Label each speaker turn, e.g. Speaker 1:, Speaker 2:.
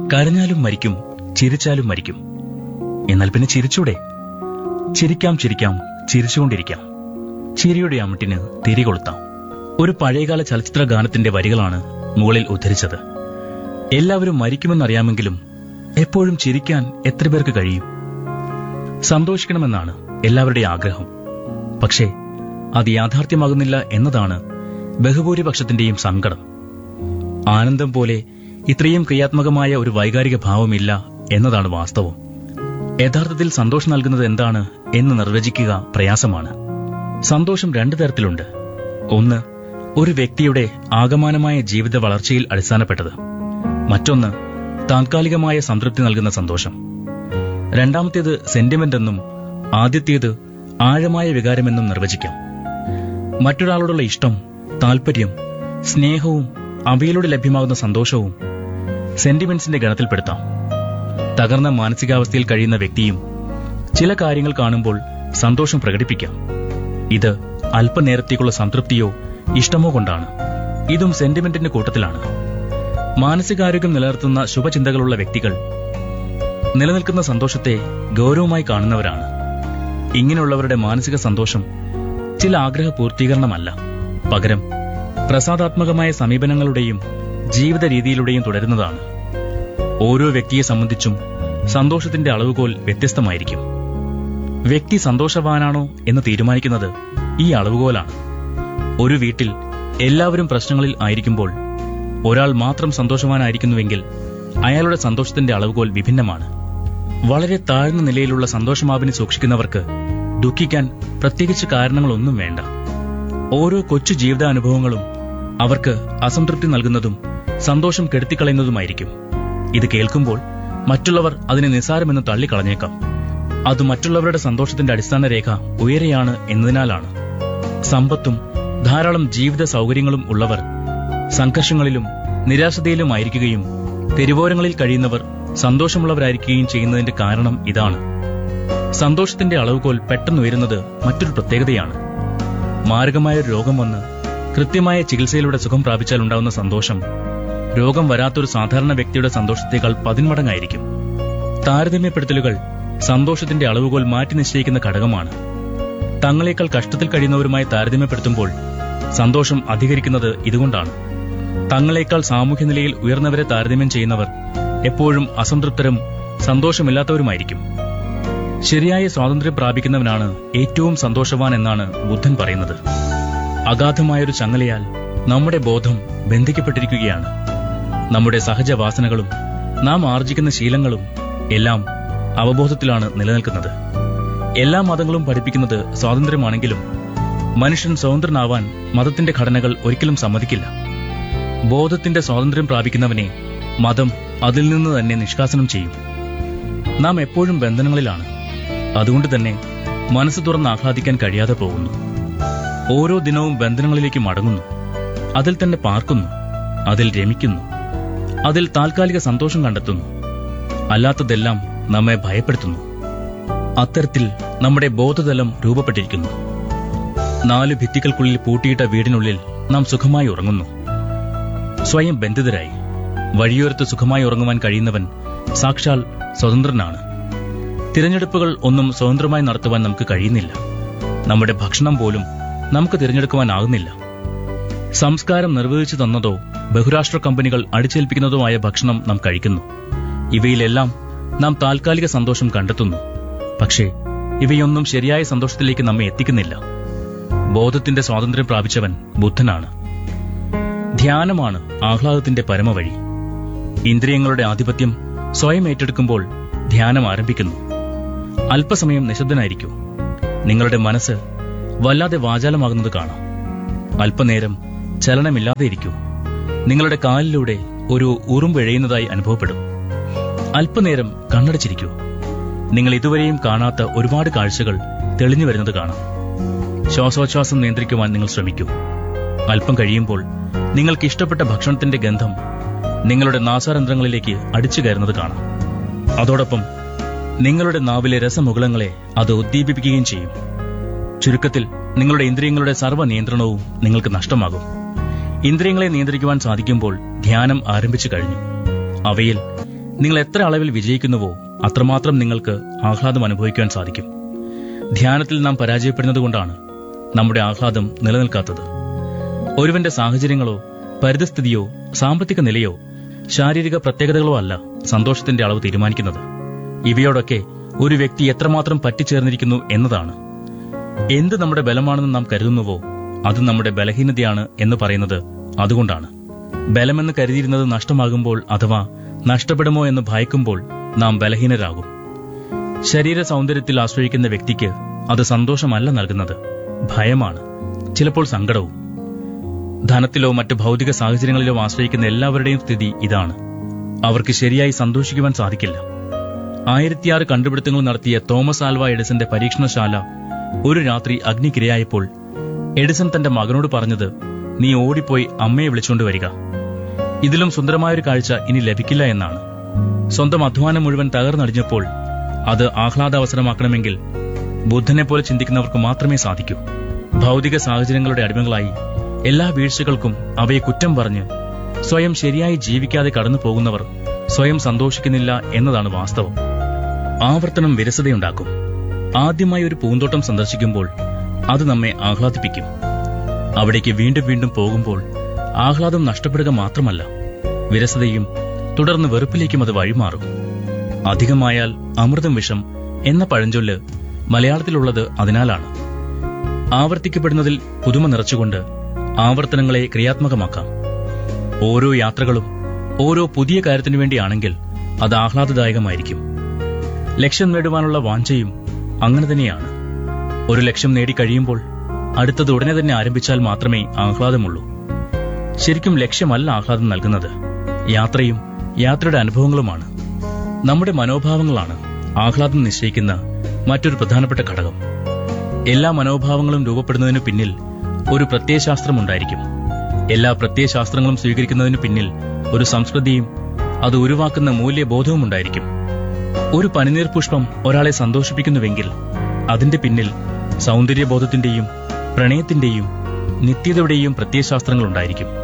Speaker 1: കരഞ്ഞാലും മരിക്കും ചിരിച്ചാലും മരിക്കും എന്നാൽ പിന്നെ ചിരിച്ചൂടെ ചിരിക്കാം ചിരിക്കാം ചിരിച്ചുകൊണ്ടിരിക്കാം ചിരിയുടെ അമിട്ടിന് തിരികൊളുത്താം ഒരു പഴയകാല ചലച്ചിത്ര ഗാനത്തിന്റെ വരികളാണ് മുകളിൽ ഉദ്ധരിച്ചത് എല്ലാവരും മരിക്കുമെന്നറിയാമെങ്കിലും എപ്പോഴും ചിരിക്കാൻ എത്ര പേർക്ക് കഴിയും സന്തോഷിക്കണമെന്നാണ് എല്ലാവരുടെയും ആഗ്രഹം പക്ഷേ അത് യാഥാർത്ഥ്യമാകുന്നില്ല എന്നതാണ് ബഹുഭൂരിപക്ഷത്തിന്റെയും സങ്കടം ആനന്ദം പോലെ ഇത്രയും ക്രിയാത്മകമായ ഒരു വൈകാരിക ഭാവമില്ല എന്നതാണ് വാസ്തവം യഥാർത്ഥത്തിൽ സന്തോഷം നൽകുന്നത് എന്താണ് എന്ന് നിർവചിക്കുക പ്രയാസമാണ് സന്തോഷം രണ്ടു തരത്തിലുണ്ട് ഒന്ന് ഒരു വ്യക്തിയുടെ ആകമാനമായ ജീവിത വളർച്ചയിൽ അടിസ്ഥാനപ്പെട്ടത് മറ്റൊന്ന് താൽക്കാലികമായ സംതൃപ്തി നൽകുന്ന സന്തോഷം രണ്ടാമത്തേത് സെന്റിമെന്റ് എന്നും ആദ്യത്തേത് ആഴമായ വികാരമെന്നും നിർവചിക്കാം മറ്റൊരാളോടുള്ള ഇഷ്ടം താൽപര്യം സ്നേഹവും അവയിലൂടെ ലഭ്യമാകുന്ന സന്തോഷവും സെന്റിമെന്റ്സിന്റെ ഗണത്തിൽപ്പെടുത്താം തകർന്ന മാനസികാവസ്ഥയിൽ കഴിയുന്ന വ്യക്തിയും ചില കാര്യങ്ങൾ കാണുമ്പോൾ സന്തോഷം പ്രകടിപ്പിക്കാം ഇത് അല്പനേരത്തേക്കുള്ള സംതൃപ്തിയോ ഇഷ്ടമോ കൊണ്ടാണ് ഇതും സെന്റിമെന്റിന്റെ കൂട്ടത്തിലാണ് മാനസികാരോഗ്യം നിലനിർത്തുന്ന ശുഭചിന്തകളുള്ള വ്യക്തികൾ നിലനിൽക്കുന്ന സന്തോഷത്തെ ഗൗരവമായി കാണുന്നവരാണ് ഇങ്ങനെയുള്ളവരുടെ മാനസിക സന്തോഷം ചില ആഗ്രഹ പൂർത്തീകരണമല്ല പകരം പ്രസാദാത്മകമായ സമീപനങ്ങളുടെയും ജീവിത രീതിയിലൂടെയും തുടരുന്നതാണ് ഓരോ വ്യക്തിയെ സംബന്ധിച്ചും സന്തോഷത്തിന്റെ അളവുകോൽ വ്യത്യസ്തമായിരിക്കും വ്യക്തി സന്തോഷവാനാണോ എന്ന് തീരുമാനിക്കുന്നത് ഈ അളവുകോലാണ് ഒരു വീട്ടിൽ എല്ലാവരും പ്രശ്നങ്ങളിൽ ആയിരിക്കുമ്പോൾ ഒരാൾ മാത്രം സന്തോഷവാനായിരിക്കുന്നുവെങ്കിൽ അയാളുടെ സന്തോഷത്തിന്റെ അളവുകോൽ വിഭിന്നമാണ് വളരെ താഴ്ന്ന നിലയിലുള്ള സന്തോഷമാപിനി സൂക്ഷിക്കുന്നവർക്ക് ദുഃഖിക്കാൻ പ്രത്യേകിച്ച് കാരണങ്ങളൊന്നും വേണ്ട ഓരോ കൊച്ചു ജീവിതാനുഭവങ്ങളും അവർക്ക് അസംതൃപ്തി നൽകുന്നതും സന്തോഷം കെടുത്തിക്കളയുന്നതുമായിരിക്കും ഇത് കേൾക്കുമ്പോൾ മറ്റുള്ളവർ അതിനെ നിസ്സാരമെന്ന് തള്ളിക്കളഞ്ഞേക്കാം അത് മറ്റുള്ളവരുടെ സന്തോഷത്തിന്റെ അടിസ്ഥാന രേഖ ഉയരെയാണ് എന്നതിനാലാണ് സമ്പത്തും ധാരാളം ജീവിത സൗകര്യങ്ങളും ഉള്ളവർ സംഘർഷങ്ങളിലും നിരാശതയിലുമായിരിക്കുകയും തെരുവോരങ്ങളിൽ കഴിയുന്നവർ സന്തോഷമുള്ളവരായിരിക്കുകയും ചെയ്യുന്നതിന്റെ കാരണം ഇതാണ് സന്തോഷത്തിന്റെ അളവുകോൽ പെട്ടെന്നുയരുന്നത് മറ്റൊരു പ്രത്യേകതയാണ് മാരകമായ ഒരു രോഗം വന്ന് കൃത്യമായ ചികിത്സയിലൂടെ സുഖം പ്രാപിച്ചാൽ ഉണ്ടാവുന്ന സന്തോഷം രോഗം വരാത്തൊരു സാധാരണ വ്യക്തിയുടെ സന്തോഷത്തേക്കാൾ പതിന്മടങ്ങായിരിക്കും താരതമ്യപ്പെടുത്തലുകൾ സന്തോഷത്തിന്റെ അളവുകോൽ മാറ്റി നിശ്ചയിക്കുന്ന ഘടകമാണ് തങ്ങളെക്കാൾ കഷ്ടത്തിൽ കഴിയുന്നവരുമായി താരതമ്യപ്പെടുത്തുമ്പോൾ സന്തോഷം അധികരിക്കുന്നത് ഇതുകൊണ്ടാണ് തങ്ങളെക്കാൾ സാമൂഹ്യ നിലയിൽ ഉയർന്നവരെ താരതമ്യം ചെയ്യുന്നവർ എപ്പോഴും അസംതൃപ്തരും സന്തോഷമില്ലാത്തവരുമായിരിക്കും ശരിയായ സ്വാതന്ത്ര്യം പ്രാപിക്കുന്നവനാണ് ഏറ്റവും സന്തോഷവാൻ എന്നാണ് ബുദ്ധൻ പറയുന്നത് അഗാധമായൊരു ചങ്ങലയാൽ നമ്മുടെ ബോധം ബന്ധിക്കപ്പെട്ടിരിക്കുകയാണ് നമ്മുടെ സഹജവാസനകളും നാം ആർജിക്കുന്ന ശീലങ്ങളും എല്ലാം അവബോധത്തിലാണ് നിലനിൽക്കുന്നത് എല്ലാ മതങ്ങളും പഠിപ്പിക്കുന്നത് സ്വാതന്ത്ര്യമാണെങ്കിലും മനുഷ്യൻ സ്വതന്ത്രനാവാൻ മതത്തിന്റെ ഘടനകൾ ഒരിക്കലും സമ്മതിക്കില്ല ബോധത്തിന്റെ സ്വാതന്ത്ര്യം പ്രാപിക്കുന്നവനെ മതം അതിൽ നിന്ന് തന്നെ നിഷ്കാസനം ചെയ്യും നാം എപ്പോഴും ബന്ധനങ്ങളിലാണ് അതുകൊണ്ട് തന്നെ മനസ്സ് തുറന്ന് ആഹ്ലാദിക്കാൻ കഴിയാതെ പോകുന്നു ഓരോ ദിനവും ബന്ധനങ്ങളിലേക്ക് മടങ്ങുന്നു അതിൽ തന്നെ പാർക്കുന്നു അതിൽ രമിക്കുന്നു അതിൽ താൽക്കാലിക സന്തോഷം കണ്ടെത്തുന്നു അല്ലാത്തതെല്ലാം നമ്മെ ഭയപ്പെടുത്തുന്നു അത്തരത്തിൽ നമ്മുടെ ബോധതലം രൂപപ്പെട്ടിരിക്കുന്നു നാല് ഭിത്തികൾക്കുള്ളിൽ പൂട്ടിയിട്ട വീടിനുള്ളിൽ നാം സുഖമായി ഉറങ്ങുന്നു സ്വയം ബന്ധിതരായി വഴിയോരത്ത് സുഖമായി ഉറങ്ങുവാൻ കഴിയുന്നവൻ സാക്ഷാൽ സ്വതന്ത്രനാണ് തിരഞ്ഞെടുപ്പുകൾ ഒന്നും സ്വതന്ത്രമായി നടത്തുവാൻ നമുക്ക് കഴിയുന്നില്ല നമ്മുടെ ഭക്ഷണം പോലും നമുക്ക് തിരഞ്ഞെടുക്കുവാനാകുന്നില്ല സംസ്കാരം നിർവഹിച്ചു തന്നതോ ബഹുരാഷ്ട്ര കമ്പനികൾ അടിച്ചേൽപ്പിക്കുന്നതുമായ ഭക്ഷണം നാം കഴിക്കുന്നു ഇവയിലെല്ലാം നാം താൽക്കാലിക സന്തോഷം കണ്ടെത്തുന്നു പക്ഷേ ഇവയൊന്നും ശരിയായ സന്തോഷത്തിലേക്ക് നമ്മെ എത്തിക്കുന്നില്ല ബോധത്തിന്റെ സ്വാതന്ത്ര്യം പ്രാപിച്ചവൻ ബുദ്ധനാണ് ധ്യാനമാണ് ആഹ്ലാദത്തിന്റെ പരമവഴി ഇന്ദ്രിയങ്ങളുടെ ആധിപത്യം സ്വയം ഏറ്റെടുക്കുമ്പോൾ ധ്യാനം ആരംഭിക്കുന്നു അല്പസമയം നിശബ്ദനായിരിക്കൂ നിങ്ങളുടെ മനസ്സ് വല്ലാതെ വാചാലമാകുന്നത് കാണാം അല്പനേരം ചലനമില്ലാതെ ഇരിക്കൂ നിങ്ങളുടെ കാലിലൂടെ ഒരു ഉറുമ്പെഴയുന്നതായി അനുഭവപ്പെടും അല്പനേരം കണ്ണടച്ചിരിക്കൂ നിങ്ങൾ ഇതുവരെയും കാണാത്ത ഒരുപാട് കാഴ്ചകൾ തെളിഞ്ഞു വരുന്നത് കാണാം ശ്വാസോച്ഛ്വാസം നിയന്ത്രിക്കുവാൻ നിങ്ങൾ ശ്രമിക്കൂ അല്പം കഴിയുമ്പോൾ നിങ്ങൾക്ക് ഇഷ്ടപ്പെട്ട ഭക്ഷണത്തിന്റെ ഗന്ധം നിങ്ങളുടെ നാസാരന്ധ്രങ്ങളിലേക്ക് അടിച്ചു കയറുന്നത് കാണാം അതോടൊപ്പം നിങ്ങളുടെ നാവിലെ രസമുകുളങ്ങളെ അത് ഉദ്ദീപിപ്പിക്കുകയും ചെയ്യും ചുരുക്കത്തിൽ നിങ്ങളുടെ ഇന്ദ്രിയങ്ങളുടെ സർവ്വ നിയന്ത്രണവും നിങ്ങൾക്ക് നഷ്ടമാകും ഇന്ദ്രിയങ്ങളെ നിയന്ത്രിക്കുവാൻ സാധിക്കുമ്പോൾ ധ്യാനം ആരംഭിച്ചു കഴിഞ്ഞു അവയിൽ നിങ്ങൾ എത്ര അളവിൽ വിജയിക്കുന്നുവോ അത്രമാത്രം നിങ്ങൾക്ക് ആഹ്ലാദം അനുഭവിക്കുവാൻ സാധിക്കും ധ്യാനത്തിൽ നാം പരാജയപ്പെടുന്നത് കൊണ്ടാണ് നമ്മുടെ ആഹ്ലാദം നിലനിൽക്കാത്തത് ഒരുവന്റെ സാഹചര്യങ്ങളോ പരിതസ്ഥിതിയോ സാമ്പത്തിക നിലയോ ശാരീരിക പ്രത്യേകതകളോ അല്ല സന്തോഷത്തിന്റെ അളവ് തീരുമാനിക്കുന്നത് ഇവയോടൊക്കെ ഒരു വ്യക്തി എത്രമാത്രം പറ്റിച്ചേർന്നിരിക്കുന്നു എന്നതാണ് എന്ത് നമ്മുടെ ബലമാണെന്ന് നാം കരുതുന്നുവോ അത് നമ്മുടെ ബലഹീനതയാണ് എന്ന് പറയുന്നത് അതുകൊണ്ടാണ് ബലമെന്ന് കരുതിയിരുന്നത് നഷ്ടമാകുമ്പോൾ അഥവാ നഷ്ടപ്പെടുമോ എന്ന് ഭയക്കുമ്പോൾ നാം ബലഹീനരാകും ശരീര സൗന്ദര്യത്തിൽ ആശ്രയിക്കുന്ന വ്യക്തിക്ക് അത് സന്തോഷമല്ല നൽകുന്നത് ഭയമാണ് ചിലപ്പോൾ സങ്കടവും ധനത്തിലോ മറ്റ് ഭൗതിക സാഹചര്യങ്ങളിലോ ആശ്രയിക്കുന്ന എല്ലാവരുടെയും സ്ഥിതി ഇതാണ് അവർക്ക് ശരിയായി സന്തോഷിക്കുവാൻ സാധിക്കില്ല ആയിരത്തിയാറ് കണ്ടുപിടുത്തങ്ങൾ നടത്തിയ തോമസ് ആൽവ എഡിസന്റെ പരീക്ഷണശാല ഒരു രാത്രി അഗ്നിക്കിരയായപ്പോൾ എഡിസൺ തന്റെ മകനോട് പറഞ്ഞത് നീ ഓടിപ്പോയി അമ്മയെ വിളിച്ചുകൊണ്ട് വരിക ഇതിലും സുന്ദരമായൊരു കാഴ്ച ഇനി ലഭിക്കില്ല എന്നാണ് സ്വന്തം അധ്വാനം മുഴുവൻ തകർന്നടിഞ്ഞപ്പോൾ അത് ആഹ്ലാദാവസരമാക്കണമെങ്കിൽ ബുദ്ധനെ പോലെ ചിന്തിക്കുന്നവർക്ക് മാത്രമേ സാധിക്കൂ ഭൗതിക സാഹചര്യങ്ങളുടെ അടിമകളായി എല്ലാ വീഴ്ചകൾക്കും അവയെ കുറ്റം പറഞ്ഞ് സ്വയം ശരിയായി ജീവിക്കാതെ കടന്നു പോകുന്നവർ സ്വയം സന്തോഷിക്കുന്നില്ല എന്നതാണ് വാസ്തവം ആവർത്തനം വിരസതയുണ്ടാക്കും ആദ്യമായി ഒരു പൂന്തോട്ടം സന്ദർശിക്കുമ്പോൾ അത് നമ്മെ ആഹ്ലാദിപ്പിക്കും അവിടേക്ക് വീണ്ടും വീണ്ടും പോകുമ്പോൾ ആഹ്ലാദം നഷ്ടപ്പെടുക മാത്രമല്ല വിരസതയും തുടർന്ന് വെറുപ്പിലേക്കും അത് വഴിമാറും അധികമായാൽ അമൃതം വിഷം എന്ന പഴഞ്ചൊല്ല് മലയാളത്തിലുള്ളത് അതിനാലാണ് ആവർത്തിക്കപ്പെടുന്നതിൽ പുതുമ നിറച്ചുകൊണ്ട് ആവർത്തനങ്ങളെ ക്രിയാത്മകമാക്കാം ഓരോ യാത്രകളും ഓരോ പുതിയ കാര്യത്തിനു വേണ്ടിയാണെങ്കിൽ അത് ആഹ്ലാദദായകമായിരിക്കും ലക്ഷ്യം നേടുവാനുള്ള വാഞ്ചയും അങ്ങനെ തന്നെയാണ് ഒരു ലക്ഷ്യം നേടിക്കഴിയുമ്പോൾ അടുത്തത് ഉടനെ തന്നെ ആരംഭിച്ചാൽ മാത്രമേ ആഹ്ലാദമുള്ളൂ ശരിക്കും ലക്ഷ്യമല്ല ആഹ്ലാദം നൽകുന്നത് യാത്രയും യാത്രയുടെ അനുഭവങ്ങളുമാണ് നമ്മുടെ മനോഭാവങ്ങളാണ് ആഹ്ലാദം നിശ്ചയിക്കുന്ന മറ്റൊരു പ്രധാനപ്പെട്ട ഘടകം എല്ലാ മനോഭാവങ്ങളും രൂപപ്പെടുന്നതിനു പിന്നിൽ ഒരു പ്രത്യയശാസ്ത്രമുണ്ടായിരിക്കും എല്ലാ പ്രത്യയശാസ്ത്രങ്ങളും സ്വീകരിക്കുന്നതിനു പിന്നിൽ ഒരു സംസ്കൃതിയും അത് ഉരുവാക്കുന്ന മൂല്യബോധവും ഉണ്ടായിരിക്കും ഒരു പനിനീർ പുഷ്പം ഒരാളെ സന്തോഷിപ്പിക്കുന്നുവെങ്കിൽ അതിന്റെ പിന്നിൽ സൗന്ദര്യബോധത്തിന്റെയും പ്രണയത്തിന്റെയും നിത്യതയുടെയും പ്രത്യയശാസ്ത്രങ്ങൾ ഉണ്ടായിരിക്കും